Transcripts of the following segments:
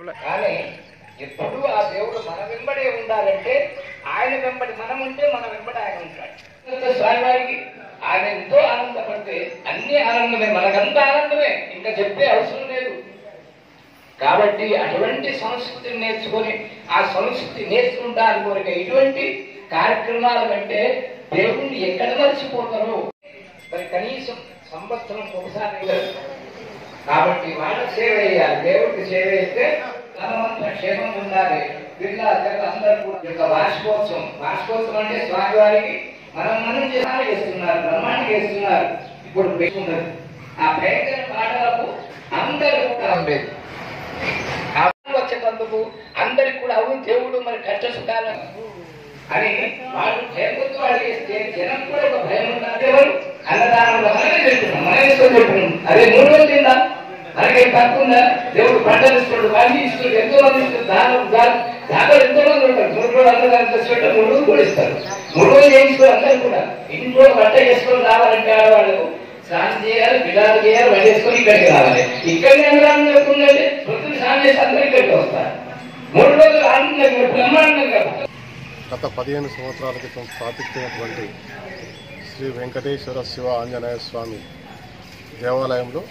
కానీ ఎప్పుడు ఆ దేవుడు మన వెంబడే ఉండాలంటే ఆయన వెంబడి మనం ఉంటే మన వెంబడి ఆయన ఉంటాడు స్వామివారికి ఆయన ఎంతో ఆనందపడితే అన్ని ఆనందమే మనకంతా ఆనందమే ఇంకా చెప్పే అవసరం లేదు కాబట్టి అటువంటి సంస్కృతిని నేర్చుకొని ఆ సంస్కృతి నేర్చుకుంటారు కోరిక ఇటువంటి కార్యక్రమాల కంటే దేవుణ్ణి ఎక్కడ మర్చిపోతారు మరి కనీసం సంవత్సరం ఒకసారి వెళ్ళరు. కాబట్టి వాళ్ళ సేవ చేయాలి దేవుడికి సేవ చేస్తే మనమంతా క్షేమం ఉండాలి పిల్ల జగ అందరూ కూడా ఈ యొక్క వార్షికోత్సవం వార్షికోత్సవం అంటే స్వామివారికి మనం మనం చేయాలి చేస్తున్నారు బ్రహ్మాండ చేస్తున్నారు ఇప్పుడు పెట్టుకున్నారు ఆ భయంకర పాటలకు అందరూ కూడా ఉండేది ఆ పాటలు వచ్చేటందుకు అందరికి కూడా అవును దేవుడు మరి కష్ట సుఖాలు అని వాళ్ళు భయపడుతూ వాళ్ళు చేస్తే జనం కూడా ఒక భయం ఉన్నది ఎవరు అన్నదానంలో మనమే చెప్తున్నాం మనమే చెప్తున్నాం అదే మూడు రోజులు తిందా మనకేం తక్కువ ఉందా దేవుడు పంటలు ఇస్తాడు వాళ్ళు ఇస్తాడు ఎంతో మంది ఇస్తారు దానం దాదాపు ఎంతో మంది ఉంటారు మూడు రోజులు అన్నదానం తెచ్చిపెట్టే మూడు రోజులు కూడా ఇస్తారు మూడు రోజులు చేయించుకోరు అందరు కూడా ఇంట్లో వంట చేసుకొని రావాలంటే ఆడవాళ్ళు స్నానం చేయాలి బిడాలు చేయాలి వండేసుకొని ఇక్కడికి రావాలి ఇక్కడికి అన్నదానం జరుగుతుందంటే పొద్దున్న స్నానం చేసి అందరూ ఇక్కడికి వస్తారు మూడు రోజులు ఆనందంగా బ్రహ్మాండంగా గత పదిహేను సంవత్సరాల క్రితం స్థాపించినటువంటి శ్రీ వెంకటేశ్వర శివ ఆంజనేయ స్వామి దేవాలయంలో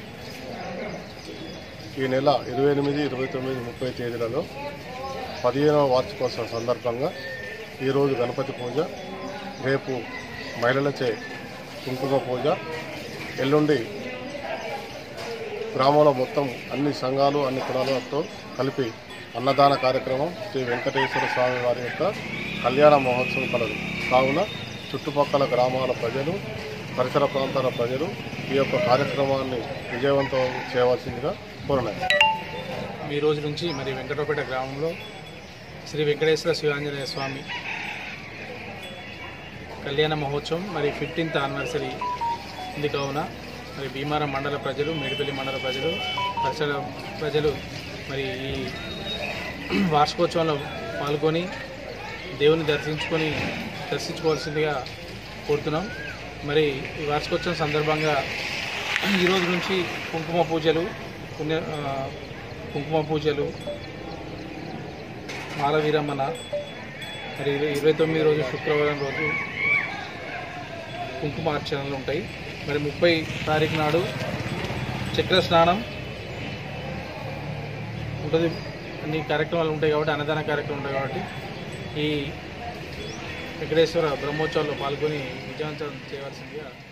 ఈ నెల ఇరవై ఎనిమిది ఇరవై తొమ్మిది ముప్పై తేదీలలో పదిహేనవ వార్షికోత్సవం సందర్భంగా ఈరోజు గణపతి పూజ రేపు మహిళలచే కుంకుమ పూజ ఎల్లుండి గ్రామంలో మొత్తం అన్ని సంఘాలు అన్ని కులాలతో కలిపి అన్నదాన కార్యక్రమం శ్రీ వెంకటేశ్వర స్వామి వారి యొక్క కళ్యాణ మహోత్సవం కలదు కావున చుట్టుపక్కల గ్రామాల ప్రజలు పరిసర ప్రాంతాల ప్రజలు ఈ యొక్క కార్యక్రమాన్ని విజయవంతం చేయవలసిందిగా కోరినాయి ఈ రోజు నుంచి మరి వెంకటపేట గ్రామంలో శ్రీ వెంకటేశ్వర శివాంజనేయ స్వామి కళ్యాణ మహోత్సవం మరి ఫిఫ్టీన్త్ ఆనివర్సరీ ఉంది కావున మరి భీమారం మండల ప్రజలు మేడిపల్లి మండల ప్రజలు పరిసర ప్రజలు మరి ఈ వార్షికోత్సవంలో పాల్గొని దేవుని దర్శించుకొని దర్శించుకోవాల్సిందిగా కోరుతున్నాం మరి ఈ వార్షికోత్సవం సందర్భంగా ఈ రోజు నుంచి కుంకుమ పూజలు పుణ్య ఆ, కుంకుమ పూజలు మాల వీరమ్మన మరి ఇరవై ఇరవై తొమ్మిది రోజు శుక్రవారం రోజు కుంకుమార్చనలు ఉంటాయి మరి ముప్పై తారీఖు నాడు చక్ర స్నానం ఉంటుంది అన్ని కార్యక్రమాలు ఉంటాయి కాబట్టి అన్నదాన కార్యక్రమం ఉంటాయి కాబట్టి ఈ వెంకటేశ్వర బ్రహ్మోత్సవాల్లో పాల్గొని విజయవంతం చేయవలసిందిగా